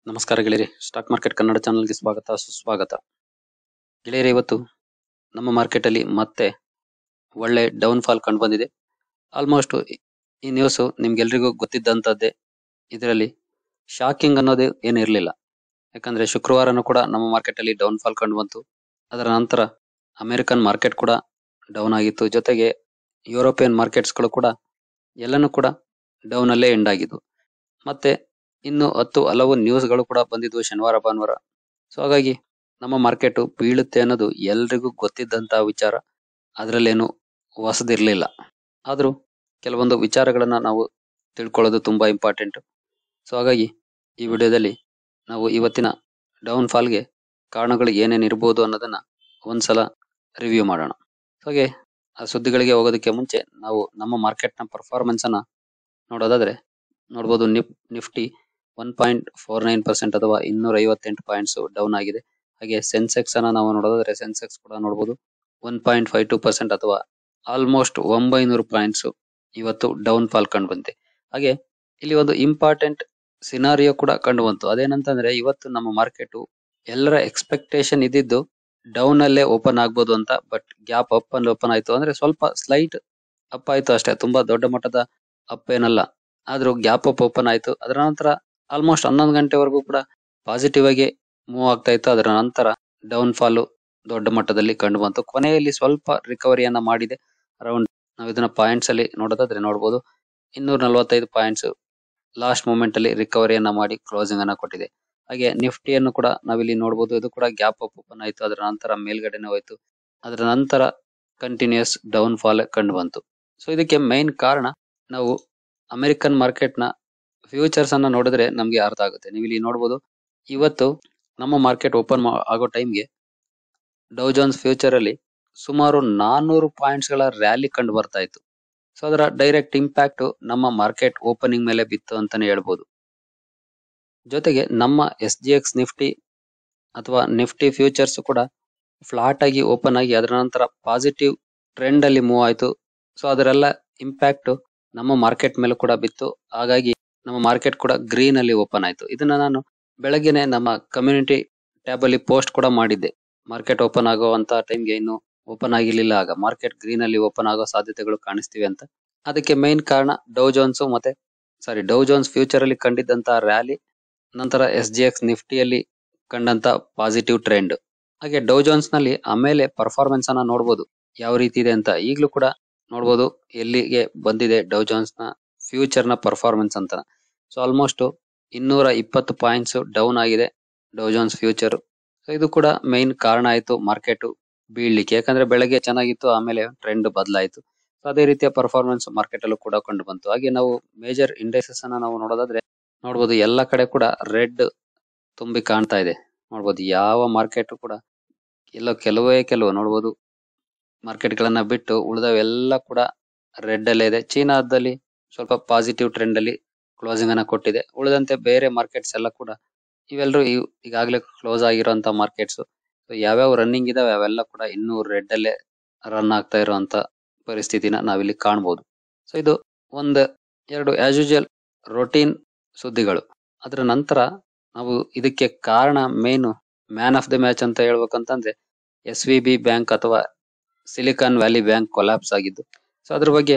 ನಮಸ್ಕಾರ ಗೆಳೆಯರಿ stock market Kannada ಚಾನಲ್ಗೆ ಸ್ವಾಗತ ಸುಸ್ವಾಗತ ಗೆಳೆಯರಿ ಇವತ್ತು ನಮ್ಮ ಮಾರ್ಕೆಟ್ ಅಲ್ಲಿ ಮತ್ತೆ ಒಳ್ಳೆ ಡೌನ್ ಫಾಲ್ ಕಂಡು ಬಂದಿದೆ ಆಲ್ಮೋಸ್ಟ್ ಈ ನ್ಯೂಸ್ ನಿಮ್ಗೆಲ್ರಿಗೂ ಗೊತ್ತಿದ್ದಂತದ್ದೇ ಇದರಲ್ಲಿ ಶಾಕಿಂಗ್ ಅನ್ನೋದು ಏನು ಇರಲಿಲ್ಲ ಯಾಕಂದ್ರೆ ಶುಕ್ರವಾರನೂ ಕೂಡ ನಮ್ಮ ಮಾರ್ಕೆಟ್ ಅಲ್ಲಿ ಡೌನ್ ಫಾಲ್ ಕಂಡು ಬಂತು ಅದರ ನಂತರ ಅಮೆರಿಕನ್ ಮಾರ್ಕೆಟ್ ಕೂಡ ಡೌನ್ ಆಗಿತ್ತು ಜೊತೆಗೆ ಯುರೋಪಿಯನ್ ಮಾರ್ಕೆಟ್ಸ್ ಗಳು ಕೂಡ ಎಲ್ಲನೂ ಕೂಡ ಡೌನ್ ಅಲ್ಲೇ ಎಂಡ್ ಆಗಿದ್ವು ಮತ್ತೆ ಇನ್ನು ಹತ್ತು ಹಲವು ನ್ಯೂಸ್ ಗಳು ಕೂಡ ಬಂದಿದ್ವು ಶನಿವಾರ ಭಾನುವಾರ ಸೊ ಹಾಗಾಗಿ ನಮ್ಮ ಮಾರ್ಕೆಟ್ ಬೀಳುತ್ತೆ ಅನ್ನೋದು ಎಲ್ರಿಗೂ ಗೊತ್ತಿದ್ದಂತಹ ವಿಚಾರ ಅದರಲ್ಲೇನು ಹೊಸದಿರ್ಲಿಲ್ಲ ಆದ್ರೂ ಕೆಲವೊಂದು ವಿಚಾರಗಳನ್ನ ನಾವು ತಿಳ್ಕೊಳ್ಳೋದು ತುಂಬಾ ಇಂಪಾರ್ಟೆಂಟ್ ಸೊ ಹಾಗಾಗಿ ಈ ವಿಡಿಯೋದಲ್ಲಿ ನಾವು ಇವತ್ತಿನ ಡೌನ್ ಫಾಲ್ಗೆ ಕಾರಣಗಳು ಏನೇನು ಇರ್ಬೋದು ಅನ್ನೋದನ್ನ ಒಂದ್ಸಲ ರಿವ್ಯೂ ಮಾಡೋಣ ಹಾಗೆ ಆ ಸುದ್ದಿಗಳಿಗೆ ಹೋಗೋದಕ್ಕೆ ಮುಂಚೆ ನಾವು ನಮ್ಮ ಮಾರ್ಕೆಟ್ ನ ಪರ್ಫಾರ್ಮೆನ್ಸ್ ಅನ್ನ ನೋಡೋದಾದ್ರೆ ನೋಡ್ಬೋದು ನಿಫ್ Nifty one point four nine percent ಅಥವಾ ಇನ್ನೂರ ಐವತ್ತೆಂಟು ಪಾಯಿಂಟ್ಸ್ ಡೌನ್ ಆಗಿದೆ ಹಾಗೆ ಸೆನ್ಸೆಕ್ಸ್ ಅನ್ನ ನಾವು ನೋಡೋದಾದ್ರೆ ಸೆನ್ಸೆಕ್ಸ್ ಕೂಡ ನೋಡಬಹುದು one point five two percent ಅಥವಾ ಆಲ್ಮೋಸ್ಟ್ ಒಂಬೈನೂರು ಪಾಯಿಂಟ್ಸ್ ಇವತ್ತು ಡೌನ್ ಫಾಲ್ ಕಂಡು ಬಂದಿದೆ ಹಾಗೆ ಇಲ್ಲಿ ಒಂದು ಇಂಪಾರ್ಟೆಂಟ್ ಸಿನಾರಿಯೋ ಕೂಡ ಕಂಡು ಬಂತು ಅದೇನಂತಂದ್ರೆ ಇವತ್ತು ನಮ್ಮ ಮಾರ್ಕೆಟ್ ಎಲ್ಲರ ಎಕ್ಸ್ಪೆಕ್ಟೇಷನ್ ಇದ್ದಿದ್ದು ಡೌನ್ ಅಲ್ಲೇ ಓಪನ್ ಆಗ್ಬೋದು ಅಂತ ಬಟ್ ಗ್ಯಾಪ್ ಅಪ್ ಅಲ್ಲಿ ಓಪನ್ ಆಯ್ತು ಅಂದ್ರೆ ಸ್ವಲ್ಪ ಸ್ಲೈಟ್ ಅಪ್ ಆಯ್ತು ಅಷ್ಟೇ ತುಂಬಾ ದೊಡ್ಡ ಮಟ್ಟದ ಅಪ್ ಏನಲ್ಲ ಆದ್ರೂ ಗ್ಯಾಪ್ ಅಪ್ ಓಪನ್ ಆಯ್ತು ಅದರ ನಂತರ ಆಲ್ಮೋಸ್ಟ್ ಹನ್ನೊಂದು ಗಂಟೆವರೆಗೂ ಕೂಡ ಪಾಸಿಟಿವ್ ಆಗಿ ಮೂವ್ ಆಗ್ತಾ ಇತ್ತು ಅದರ ನಂತರ ಡೌನ್ ಫಾಲ್ ದೊಡ್ಡ ಮಟ್ಟದಲ್ಲಿ ಕಂಡು ಬಂತು ಕೊನೆಯಲ್ಲಿ ಸ್ವಲ್ಪ ರಿಕವರಿಯನ್ನ ಮಾಡಿದೆ ಅರೌಂಡ್ ನಾವು ಇದನ್ನ ಪಾಯಿಂಟ್ಸ್ ಅಲ್ಲಿ ನೋಡೋದಾದ್ರೆ ನೋಡಬಹುದು ಇನ್ನೂರ ನಲವತ್ತೈದು ಪಾಯಿಂಟ್ಸ್ ಲಾಸ್ಟ್ ಮೂಮೆಂಟ್ ಅಲ್ಲಿ ರಿಕವರಿಯನ್ನ ಮಾಡಿ ಕ್ಲೋಸಿಂಗ್ ಅನ್ನ ಕೊಟ್ಟಿದೆ ಹಾಗೆ ನಿಫ್ಟಿಯನ್ನು ಕೂಡ ನಾವಿಲ್ಲಿ ನೋಡಬಹುದು ಇದು ಕೂಡ ಗ್ಯಾಪ್ ಅಪ್ ಓಪನ್ ಆಯ್ತು ಅದರ ನಂತರ ಮೇಲ್ಗಡೆನೆ ಹೋಯ್ತು ಅದರ ನಂತರ ಕಂಟಿನ್ಯೂಸ್ ಡೌನ್ ಫಾಲ್ ಕಂಡು ಬಂತು ಸೊ ಇದಕ್ಕೆ ಮೈನ್ ಕಾರಣ ನಾವು ಅಮೆರಿಕನ್ ಮಾರ್ಕೆಟ್ ನ ಫ್ಯೂಚರ್ಸ್ ಅನ್ನ ನೋಡಿದ್ರೆ ನಮ್ಗೆ ಅರ್ಥ ಆಗುತ್ತೆ ನೀವು ಇಲ್ಲಿ ನೋಡಬಹುದು ಇವತ್ತು ನಮ್ಮ ಮಾರ್ಕೆಟ್ ಓಪನ್ ಆಗೋ ಟೈಮ್ಗೆ ಡೌ ಜೋನ್ಸ್ ಫ್ಯೂಚರ್ ಅಲ್ಲಿ ಸುಮಾರು ನಾನ್ನೂರು ಪಾಯಿಂಟ್ಸ್ ಗಳ ರ್ಯಾಲಿ ಕಂಡು ಬರ್ತಾ ಇತ್ತು ಸೊ ಅದರ ಡೈರೆಕ್ಟ್ ಇಂಪ್ಯಾಕ್ಟ್ ನಮ್ಮ ಮಾರ್ಕೆಟ್ ಓಪನಿಂಗ್ ಮೇಲೆ ಬಿತ್ತು ಅಂತಾನೆ ಹೇಳ್ಬೋದು ಜೊತೆಗೆ ನಮ್ಮ ಎಸ್ ಜಿ ಎಕ್ಸ್ ನಿಫ್ಟಿ ಅಥವಾ ನಿಫ್ಟಿ ಫ್ಯೂಚರ್ಸ್ ಕೂಡ ಫ್ಲಾಟ್ ಆಗಿ ಓಪನ್ ಆಗಿ ಅದರ ನಂತರ ಪಾಸಿಟಿವ್ ಟ್ರೆಂಡ್ ಅಲ್ಲಿ ಮೂವ್ ಆಯ್ತು ಸೊ ಅದರೆಲ್ಲ ಇಂಪ್ಯಾಕ್ಟ್ ನಮ್ಮ ಮಾರ್ಕೆಟ್ ಮೇಲೆ ಕೂಡ ಬಿತ್ತು ಹಾಗಾಗಿ ನಮ್ಮ ಮಾರ್ಕೆಟ್ ಕೂಡ ಗ್ರೀನ್ ಅಲ್ಲಿ ಓಪನ್ ಆಯ್ತು ಇದನ್ನ ನಾನು ಬೆಳಗ್ಗೆನೆ ನಮ್ಮ ಕಮ್ಯುನಿಟಿ ಟ್ಯಾಬ್ ಅಲ್ಲಿ ಪೋಸ್ಟ್ ಕೂಡ ಮಾಡಿದ್ದೆ ಮಾರ್ಕೆಟ್ ಓಪನ್ ಆಗುವಂತ ಟೈಮ್ಗೆ ಇನ್ನು ಓಪನ್ ಆಗಿರ್ಲಿಲ್ಲ ಆಗ ಮಾರ್ಕೆಟ್ ಗ್ರೀನ್ ಅಲ್ಲಿ ಓಪನ್ ಆಗೋ ಸಾಧ್ಯತೆಗಳು ಕಾಣಿಸ್ತಿವೆ ಅಂತ ಅದಕ್ಕೆ ಮೈನ್ ಕಾರಣ ಡೌ ಜೋನ್ಸ್ ಮತ್ತೆ ಸಾರಿ ಡೌ ಜೋನ್ಸ್ ಫ್ಯೂಚರ್ ಅಲ್ಲಿ ಕಂಡಿದ್ದಂತ ರ್ಯಾಲಿ ನಂತರ ಎಸ್ ಜಿ ಎಕ್ಸ್ ನಿಫ್ಟಿಯಲ್ಲಿ ಕಂಡಂತ ಪಾಸಿಟಿವ್ ಟ್ರೆಂಡ್ ಹಾಗೆ ಡೌ ಜೋನ್ಸ್ ನಲ್ಲಿ ಆಮೇಲೆ ಪರ್ಫಾರ್ಮೆನ್ಸ್ ಅನ್ನ ನೋಡಬಹುದು ಯಾವ ರೀತಿ ಇದೆ ಅಂತ ಈಗಲೂ ಕೂಡ ನೋಡಬಹುದು ಎಲ್ಲಿಗೆ ಬಂದಿದೆ ಡೌ ಜೋನ್ಸ್ ನ ಫ್ಯೂಚರ್ ನ ಪರ್ಫಾರ್ಮೆನ್ಸ್ ಅಂತ ಸೊ ಆಲ್ಮೋಸ್ಟ್ ಇನ್ನೂರ ಇಪ್ಪತ್ತು ಪಾಯಿಂಟ್ಸ್ ಡೌನ್ ಆಗಿದೆ ಡೌ ಜೋನ್ಸ್ ಫ್ಯೂಚರ್ ಸೊ ಇದು ಕೂಡ ಮೈನ್ ಕಾರಣ ಆಯ್ತು ಮಾರ್ಕೆಟ್ ಬೀಳ್ಲಿಕ್ಕೆ ಯಾಕಂದ್ರೆ ಬೆಳಗ್ಗೆ ಚೆನ್ನಾಗಿತ್ತು ಆಮೇಲೆ ಟ್ರೆಂಡ್ ಬದಲಾಯಿತು ಸೊ ಅದೇ ರೀತಿಯ ಪರ್ಫಾರ್ಮೆನ್ಸ್ ಮಾರ್ಕೆಟ್ ಅಲ್ಲೂ ಕೂಡ ಕಂಡು ಬಂತು ಹಾಗೆ ನಾವು ಮೇಜರ್ ಇಂಡೆಕ್ಸಸ್ ಅನ್ನ ನಾವು ನೋಡೋದಾದ್ರೆ ನೋಡಬಹುದು ಎಲ್ಲ ಕಡೆ ಕೂಡ ರೆಡ್ ತುಂಬಿ ಕಾಣ್ತಾ ಇದೆ ನೋಡಬಹುದು ಯಾವ ಮಾರ್ಕೆಟ್ ಕೂಡ ಎಲ್ಲ ಕೆಲವೇ ಕೆಲವು ನೋಡಬಹುದು ಮಾರ್ಕೆಟ್ ಗಳನ್ನ ಬಿಟ್ಟು ಉಳಿದವೆಲ್ಲ ಕೂಡ ರೆಡ್ ಅಲ್ಲೇ ಇದೆ ಚೀನಾದಲ್ಲಿ ಸ್ವಲ್ಪ ಪಾಸಿಟಿವ್ ಟ್ರೆಂಡ್ ಅಲ್ಲಿ ಕ್ಲೋಸಿಂಗ್ ಅನ್ನ ಕೊಟ್ಟಿದೆ ಉಳಿದಂತೆ ಬೇರೆ ಮಾರ್ಕೆಟ್ಸ್ ಎಲ್ಲ ಕೂಡ ಇವೆಲ್ಲರೂ ಈಗಾಗಲೇ ಕ್ಲೋಸ್ ಆಗಿರುವಂತ ಮಾರ್ಕೆಟ್ಸ್ ಯಾವ್ಯಾವ ರನ್ನಿಂಗ್ ಇದಾವೆ ಅವೆಲ್ಲ ಕೂಡ ಇನ್ನೂ ರೆಡ್ ಅಲ್ಲೇ ರನ್ ಆಗ್ತಾ ಇರುವಂತ ಪರಿಸ್ಥಿತಿನ ನಾವಿಲ್ಲಿ ಕಾಣಬಹುದು ಸೊ ಇದು ಒಂದ್ ಎರಡು ಆಸ್ ಯೂಶುವಲ್ ರೊಟೀನ್ ಸುದ್ದಿಗಳು ಅದರ ನಂತರ ನಾವು ಇದಕ್ಕೆ ಕಾರಣ main man of the match ಅಂತ ಹೇಳ್ಬೇಕಂತಂದ್ರೆ ಎಸ್ ವಿ ಬಿ ಬ್ಯಾಂಕ್ ಅಥವಾ ಸಿಲಿಕಾನ್ ವ್ಯಾಲಿ ಬ್ಯಾಂಕ್ ಕೊಲಾಪ್ಸ್ ಆಗಿದ್ದು ಸೊ ಅದ್ರ ಬಗ್ಗೆ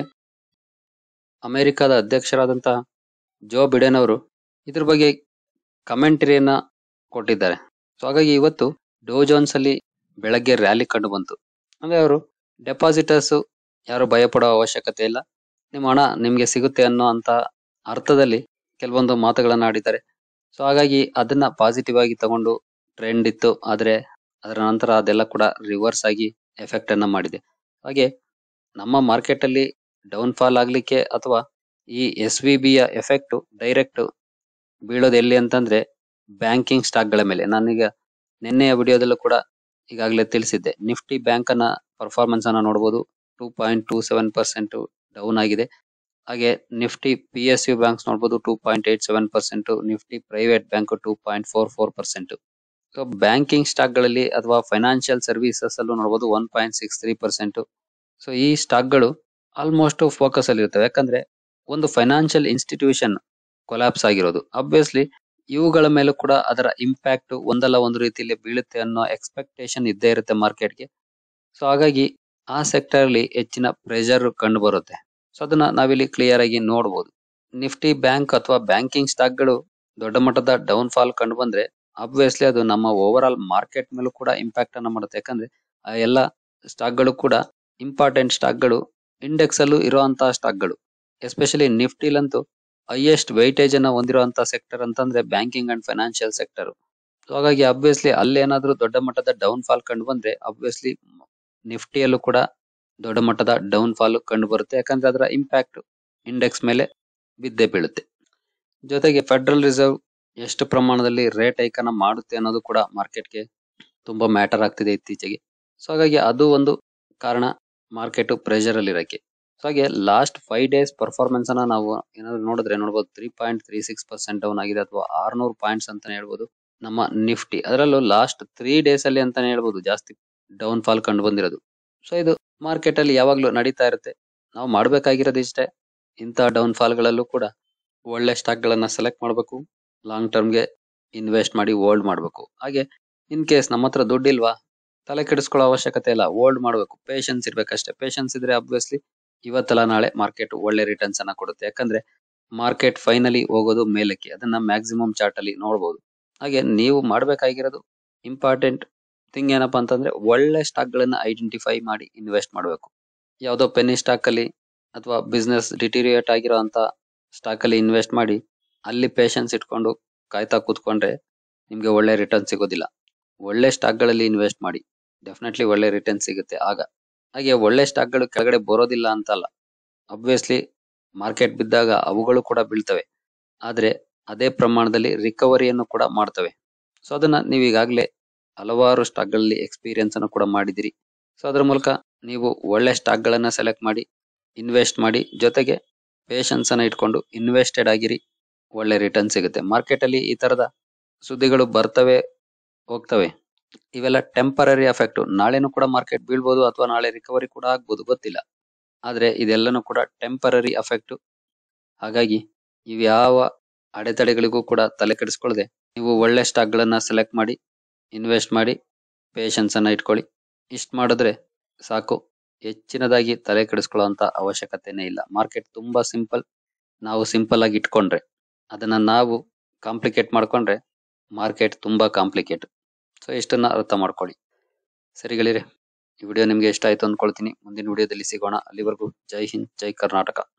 ಅಮೆರಿಕದ ಅಧ್ಯಕ್ಷರಾದಂತಹ ಜೋ ಬಿಡೆನ್ ಅವರು ಇದ್ರ ಬಗ್ಗೆ ಕಮೆಂಟರಿಯನ್ನ ಕೊಟ್ಟಿದ್ದಾರೆ ಸೊ ಹಾಗಾಗಿ ಇವತ್ತು ಡೋ ಜೋನ್ಸ್ ಅಲ್ಲಿ ಬೆಳಗ್ಗೆ ರ್ಯಾಲಿ ಕಂಡು ಬಂತು ಅಂದ್ರೆ ಅವರು ಡೆಪಾಸಿಟರ್ಸ್ ಯಾರು ಭಯ ಪಡೋ ಅವಶ್ಯಕತೆ ಇಲ್ಲ ನಿಮ್ಮ ಹಣ ನಿಮ್ಗೆ ಸಿಗುತ್ತೆ ಅನ್ನೋ ಅಂತ ಅರ್ಥದಲ್ಲಿ ಕೆಲವೊಂದು ಮಾತುಗಳನ್ನ ಆಡಿದ್ದಾರೆ ಸೊ ಹಾಗಾಗಿ ಅದನ್ನ ಪಾಸಿಟಿವ್ ಆಗಿ ತಗೊಂಡು ಟ್ರೆಂಡ್ ಇತ್ತು ಆದ್ರೆ ಅದರ ನಂತರ ಅದೆಲ್ಲ ಕೂಡ ರಿವರ್ಸ್ ಆಗಿ ಎಫೆಕ್ಟ್ ಅನ್ನ ಮಾಡಿದೆ ಹಾಗೆ ನಮ್ಮ ಮಾರ್ಕೆಟ್ ಅಲ್ಲಿ ಡೌನ್ ಫಾಲ್ ಆಗ್ಲಿಕ್ಕೆ ಅಥವಾ ಈ ಎಸ್ ವಿ ಬಿ ಯ ಎಫೆಕ್ಟ್ ಡೈರೆಕ್ಟ್ ಬೀಳೋದು ಎಲ್ಲಿ ಅಂತಂದ್ರೆ ಬ್ಯಾಂಕಿಂಗ್ ಸ್ಟಾಕ್ ಗಳ ಮೇಲೆ ನಾನೀಗ ನಿನ್ನೆಯ ವಿಡಿಯೋದಲ್ಲೂ ಕೂಡ ಈಗಾಗಲೇ ತಿಳಿಸಿದ್ದೆ ನಿಫ್ಟಿ ಬ್ಯಾಂಕ್ ಅನ್ನ ಪರ್ಫಾರ್ಮೆನ್ಸ್ ಅನ್ನ ನೋಡಬಹುದು two point two seven percent down ಆಗಿದೆ ಹಾಗೆ Nifty P S U banks ನೋಡಬಹುದು two point eight seven percent Nifty private bank two point four four percent so banking stock ಗಳಲ್ಲಿ ಅಥವಾ ಫೈನಾನ್ಷಿಯಲ್ ಸರ್ವಿಸಸ್ ಅಲ್ಲೂ ನೋಡಬಹುದು one point six three percent so ಈ stock ಗಳು almost focus ಅಲ್ಲಿ ಇರ್ತವೆ ಯಾಕಂದ್ರೆ ಒಂದು ಫೈನಾನ್ಷಿಯಲ್ ಇನ್ಸ್ಟಿಟ್ಯೂಷನ್ ಕೊಲಾಪ್ಸ್ ಆಗಿರೋದು ಅಬ್ವಿಯಸ್ಲಿ ಇವುಗಳ ಮೇಲೂ ಕೂಡ ಅದರ ಇಂಪ್ಯಾಕ್ಟ್ ಒಂದಲ್ಲ ಒಂದು ರೀತಿಯಲ್ಲಿ ಬೀಳುತ್ತೆ ಅನ್ನೋ ಎಕ್ಸ್ಪೆಕ್ಟೇಷನ್ ಇದ್ದೇ ಇರುತ್ತೆ ಮಾರ್ಕೆಟ್ಗೆ ಸೊ ಹಾಗಾಗಿ ಆ ಸೆಕ್ಟರ್ ಅಲ್ಲಿ ಹೆಚ್ಚಿನ ಪ್ರೆಷರ್ ಕಂಡು ಬರುತ್ತೆ ಸೊ ಅದನ್ನ ನಾವಿಲ್ಲಿ ಕ್ಲಿಯರ್ ಆಗಿ ನೋಡಬಹುದು ನಿಫ್ಟಿ ಬ್ಯಾಂಕ್ ಅಥವಾ ಬ್ಯಾಂಕಿಂಗ್ ಸ್ಟಾಕ್ ಗಳು ದೊಡ್ಡ ಮಟ್ಟದ ಡೌನ್ ಫಾಲ್ ಕಂಡು ಬಂದ್ರೆ ಅಬ್ವಿಯಸ್ಲಿ ಅದು ನಮ್ಮ ಓವರ್ ಆಲ್ ಮಾರ್ಕೆಟ್ ಮೇಲೂ ಕೂಡ ಇಂಪ್ಯಾಕ್ಟ್ ಅನ್ನ ಮಾಡುತ್ತೆ ಯಾಕಂದ್ರೆ ಆ ಎಲ್ಲ ಸ್ಟಾಕ್ ಗಳು ಕೂಡ ಇಂಪಾರ್ಟೆಂಟ್ ಸ್ಟಾಕ್ ಗಳು ಇಂಡೆಕ್ಸ್ ಅಲ್ಲೂ ಇರುವಂತಹ ಸ್ಟಾಕ್ ಗಳು ಎಸ್ಪೆಷಲಿ ನಿಫ್ಟಿಲಂತೂ ಹೈಯೆಸ್ಟ್ ವೈಟೇಜ್ ಅನ್ನ ಹೊಂದಿರುವಂತಹ ಸೆಕ್ಟರ್ ಅಂತಂದ್ರೆ ಬ್ಯಾಂಕಿಂಗ್ ಅಂಡ್ ಫೈನಾನ್ಷಿಯಲ್ ಸೆಕ್ಟರ್ ಹಾಗಾಗಿ ಅಬ್ವಿಯಸ್ಲಿ ಅಲ್ಲಿ ಏನಾದ್ರೂ ದೊಡ್ಡ ಮಟ್ಟದ ಡೌನ್ ಫಾಲ್ ಕಂಡು ಬಂದ್ರೆ ಅಬ್ವಿಯಸ್ಲಿ ನಿಫ್ಟಿಯಲ್ಲೂ ಕೂಡ ದೊಡ್ಡ ಮಟ್ಟದ ಡೌನ್ ಫಾಲ್ ಕಂಡು ಬರುತ್ತೆ ಯಾಕಂದ್ರೆ ಅದರ ಇಂಪ್ಯಾಕ್ಟ್ ಇಂಡೆಕ್ಸ್ ಮೇಲೆ ಬಿದ್ದೇ ಬೀಳುತ್ತೆ ಜೊತೆಗೆ ಫೆಡರಲ್ ರಿಸರ್ವ್ ಎಷ್ಟು ಪ್ರಮಾಣದಲ್ಲಿ ರೇಟ್ ಹೈಕ್ ಅನ್ನ ಮಾಡುತ್ತೆ ಅನ್ನೋದು ಕೂಡ ಮಾರ್ಕೆಟ್ಗೆ ತುಂಬಾ ಮ್ಯಾಟರ್ ಆಗ್ತಿದೆ ಇತ್ತೀಚೆಗೆ ಸೊ ಹಾಗಾಗಿ ಅದು ಒಂದು ಕಾರಣ ಮಾರ್ಕೆಟ್ ಪ್ರೆಷರ್ ಅಲ್ಲಿ ಇರಕ್ಕೆ ಸೊ ಹಾಗೆ ಲಾಸ್ಟ್ ಫೈವ್ ಡೇಸ್ ಪರ್ಫಾರ್ಮೆನ್ಸ್ ಅನ್ನ ನಾವು ಏನಾದ್ರು ನೋಡಿದ್ರೆ ನೋಡಬಹುದು three point three six percent down ಆಗಿದೆ ಅಥವಾ ಆರ್ನೂರು ಪಾಯಿಂಟ್ಸ್ ಅಂತಾನೆ ಹೇಳ್ಬೋದು ನಮ್ಮ ನಿಫ್ಟಿ ಅದರಲ್ಲೂ ಲಾಸ್ಟ್ ತ್ರೀ ಡೇಸ್ ಅಲ್ಲಿ ಅಂತಾನೆ ಹೇಳ್ಬೋದು ಜಾಸ್ತಿ ಡೌನ್ ಫಾಲ್ ಕಂಡು ಬಂದಿರೋದು ಸೊ ಇದು ಮಾರ್ಕೆಟ್ ಅಲ್ಲಿ ಯಾವಾಗ್ಲೂ ನಡೀತಾ ಇರುತ್ತೆ ನಾವು ಮಾಡ್ಬೇಕಾಗಿರೋದು ಇಷ್ಟೇ ಇಂಥ ಡೌನ್ ಫಾಲ್ ಗಳಲ್ಲೂ ಕೂಡ ಒಳ್ಳೆ ಸ್ಟಾಕ್ ಗಳನ್ನ ಸೆಲೆಕ್ಟ್ ಮಾಡಬೇಕು ಲಾಂಗ್ ಟರ್ಮ್ ಗೆ ಇನ್ವೆಸ್ಟ್ ಮಾಡಿ ಹೋಲ್ಡ್ ಮಾಡಬೇಕು ಹಾಗೆ ಇನ್ ಕೇಸ್ ನಮ್ಮ ಹತ್ರ ದುಡ್ಡಿಲ್ವಾ ತಲೆ ಕೆಡಿಸ್ಕೊಳ್ಳೋ ಅವಶ್ಯಕತೆ ಇಲ್ಲ ಹೋಲ್ಡ್ ಮಾಡಬೇಕು ಪೇಷನ್ಸ್ ಇರ್ಬೇಕಷ್ಟೇ ಪೇಷನ್ಸ್ ಇದ್ರೆ ಅಬ್ವಿಯಸ್ಲಿ ಇವತ್ತಲ್ಲ ನಾಳೆ ಮಾರ್ಕೆಟ್ ಒಳ್ಳೆ ರಿಟರ್ನ್ಸ್ ಅನ್ನ ಕೊಡುತ್ತೆ ಯಾಕಂದ್ರೆ ಮಾರ್ಕೆಟ್ ಫೈನಲಿ ಹೋಗೋದು ಮೇಲಕ್ಕೆ ಅದನ್ನ ಮ್ಯಾಕ್ಸಿಮಮ್ ಚಾರ್ಟ್ ಅಲ್ಲಿ ನೋಡಬಹುದು ಹಾಗೆ ನೀವು ಮಾಡ್ಬೇಕಾಗಿರೋದು ಇಂಪಾರ್ಟೆಂಟ್ ಥಿಂಗ್ ಏನಪ್ಪಾ ಅಂತಂದ್ರೆ ಒಳ್ಳೆ ಸ್ಟಾಕ್ ಗಳನ್ನ ಐಡೆಂಟಿಫೈ ಮಾಡಿ ಇನ್ವೆಸ್ಟ್ ಮಾಡಬೇಕು ಯಾವ್ದೋ ಪೆನ್ನಿ ಸ್ಟಾಕ್ ಅಲ್ಲಿ ಅಥವಾ ಬಿಸ್ನೆಸ್ ಡಿಟಿರಿಯೇಟ್ ಆಗಿರೋ ಅಂತ ಸ್ಟಾಕ್ ಅಲ್ಲಿ ಇನ್ವೆಸ್ಟ್ ಮಾಡಿ ಅಲ್ಲಿ ಪೇಷನ್ಸ್ ಇಟ್ಕೊಂಡು ಕಾಯ್ತಾ ಕೂತ್ಕೊಂಡ್ರೆ ನಿಮ್ಗೆ ಒಳ್ಳೆ ರಿಟರ್ನ್ ಸಿಗೋದಿಲ್ಲ ಒಳ್ಳೆ ಸ್ಟಾಕ್ ಗಳಲ್ಲಿ ಇನ್ವೆಸ್ಟ್ ಮಾಡಿ ಡೆಫಿನೆಟ್ಲಿ ಒಳ್ಳೆ ರಿಟರ್ನ್ ಸಿಗುತ್ತೆ ಆಗ ಹಾಗೆ ಒಳ್ಳೆ ಸ್ಟಾಕ್ ಗಳು ಕೆಳಗಡೆ ಬರೋದಿಲ್ಲ ಅಂತಲ್ಲ ಅಬ್ವಿಯಸ್ಲಿ ಮಾರ್ಕೆಟ್ ಬಿದ್ದಾಗ ಅವುಗಳು ಕೂಡ ಬೀಳ್ತವೆ ಆದ್ರೆ ಅದೇ ಪ್ರಮಾಣದಲ್ಲಿ ರಿಕವರಿಯನ್ನು ಕೂಡ ಮಾಡ್ತವೆ ಸೊ ಅದನ್ನ ನೀವು ಈಗಾಗಲೇ ಹಲವಾರು ಸ್ಟಾಕ್ ಗಳಲ್ಲಿ ಎಕ್ಸ್ಪೀರಿಯನ್ಸ್ ಅನ್ನು ಕೂಡ ಮಾಡಿದಿರಿ ಸೊ ಅದರ ಮೂಲಕ ನೀವು ಒಳ್ಳೆ ಸ್ಟಾಕ್ ಗಳನ್ನ ಸೆಲೆಕ್ಟ್ ಮಾಡಿ ಇನ್ವೆಸ್ಟ್ ಮಾಡಿ ಜೊತೆಗೆ ಪೇಷನ್ಸ್ ಅನ್ನ ಇಟ್ಕೊಂಡು ಇನ್ವೆಸ್ಟೆಡ್ ಆಗಿರಿ ಒಳ್ಳೆ ರಿಟರ್ನ್ ಸಿಗುತ್ತೆ ಮಾರ್ಕೆಟ್ ಅಲ್ಲಿ ಈ ತರದ ಸುದ್ದಿಗಳು ಬರ್ತವೆ ಹೋಗ್ತವೆ ಇವೆಲ್ಲ ಟೆಂಪರರಿ ಎಫೆಕ್ಟ್ ನಾಳೆನೂ ಕೂಡ ಮಾರ್ಕೆಟ್ ಬೀಳ್ಬೋದು ಅಥವಾ ನಾಳೆ ರಿಕವರಿ ಕೂಡ ಆಗ್ಬೋದು ಗೊತ್ತಿಲ್ಲ ಆದ್ರೆ ಇದೆಲ್ಲನೂ ಕೂಡ ಟೆಂಪರರಿ ಎಫೆಕ್ಟ್ ಹಾಗಾಗಿ ಇವ್ಯಾವ ಅಡೆತಡೆಗಳಿಗೂ ಕೂಡ ತಲೆ ಕೆಡಿಸ್ಕೊಳ್ಳದೆ ನೀವು ಒಳ್ಳೆ ಸ್ಟಾಕ್ ಗಳನ್ನ ಸೆಲೆಕ್ಟ್ ಮಾಡಿ ಇನ್ವೆಸ್ಟ್ ಮಾಡಿ ಪೇಷನ್ಸ್ ಅನ್ನ ಇಟ್ಕೊಳ್ಳಿ ಇಷ್ಟ ಮಾಡಿದ್ರೆ ಸಾಕು ಹೆಚ್ಚಿನದಾಗಿ ತಲೆ ಕೆಡಿಸ್ಕೊಳ್ಳುವಂತ ಅವಶ್ಯಕತೆನೇ ಇಲ್ಲ ಮಾರ್ಕೆಟ್ ತುಂಬಾ ಸಿಂಪಲ್ ನಾವು ಸಿಂಪಲ್ ಆಗಿ ಇಟ್ಕೊಂಡ್ರೆ ಅದನ್ನ ನಾವು ಕಾಂಪ್ಲಿಕೇಟ್ ಮಾಡ್ಕೊಂಡ್ರೆ ಮಾರ್ಕೆಟ್ ತುಂಬಾ ಕಾಂಪ್ಲಿಕೇಟ್ ಸೊ ಇಷ್ಟನ್ನ ಅರ್ಥ ಮಾಡ್ಕೊಳ್ಳಿ ಸರಿಗಳಿರೆ ಈ ವಿಡಿಯೋ ನಿಮ್ಗೆ ಇಷ್ಟ ಆಯ್ತು ಅಂದ್ಕೊಳ್ತೀನಿ ಮುಂದಿನ ವಿಡಿಯೋದಲ್ಲಿ ಸಿಗೋಣ ಅಲ್ಲಿವರೆಗೂ ಜೈ ಹಿಂದ್ ಜೈ ಕರ್ನಾಟಕ